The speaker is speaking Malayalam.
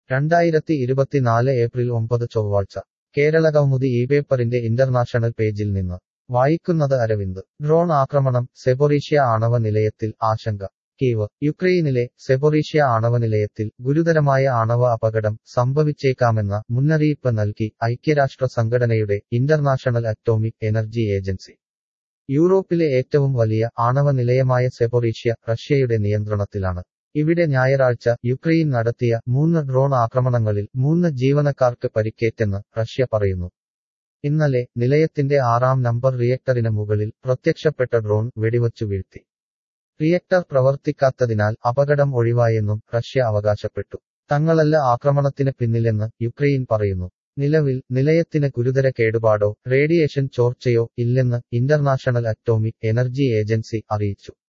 രണ്ടായിരത്തി ഇരുപത്തിനാല് ഏപ്രിൽ ഒമ്പത് ചൊവ്വാഴ്ച കേരള കൗമുദി ഈ പേപ്പറിന്റെ ഇന്റർനാഷണൽ പേജിൽ നിന്ന് വായിക്കുന്നത് അരവിന്ദ് ഡ്രോൺ ആക്രമണം സെബൊറീഷ്യ ആണവ നിലയത്തിൽ ആശങ്ക കീവ് യുക്രൈനിലെ സെബൊറീഷ്യ ആണവ നിലയത്തിൽ ഗുരുതരമായ ആണവ അപകടം സംഭവിച്ചേക്കാമെന്ന മുന്നറിയിപ്പ് നൽകി ഐക്യരാഷ്ട്ര സംഘടനയുടെ ഇന്റർനാഷണൽ അറ്റോമിക് എനർജി ഏജൻസി യൂറോപ്പിലെ ഏറ്റവും വലിയ ആണവ നിലയമായ സെബൊറീഷ്യ റഷ്യയുടെ നിയന്ത്രണത്തിലാണ് ഇവിടെ ഞായറാഴ്ച യുക്രൈൻ നടത്തിയ മൂന്ന് ഡ്രോൺ ആക്രമണങ്ങളിൽ മൂന്ന് ജീവനക്കാർക്ക് പരിക്കേറ്റെന്ന് റഷ്യ പറയുന്നു ഇന്നലെ നിലയത്തിന്റെ ആറാം നമ്പർ റിയക്ടറിന് മുകളിൽ പ്രത്യക്ഷപ്പെട്ട ഡ്രോൺ വെടിവച്ചു വീഴ്ത്തി റിയക്ടർ പ്രവർത്തിക്കാത്തതിനാൽ അപകടം ഒഴിവായെന്നും റഷ്യ അവകാശപ്പെട്ടു തങ്ങളല്ല ആക്രമണത്തിന് പിന്നിലെന്ന് യുക്രൈൻ പറയുന്നു നിലവിൽ നിലയത്തിന് ഗുരുതര കേടുപാടോ റേഡിയേഷൻ ചോർച്ചയോ ഇല്ലെന്ന് ഇന്റർനാഷണൽ അറ്റോമിക് എനർജി ഏജൻസി അറിയിച്ചു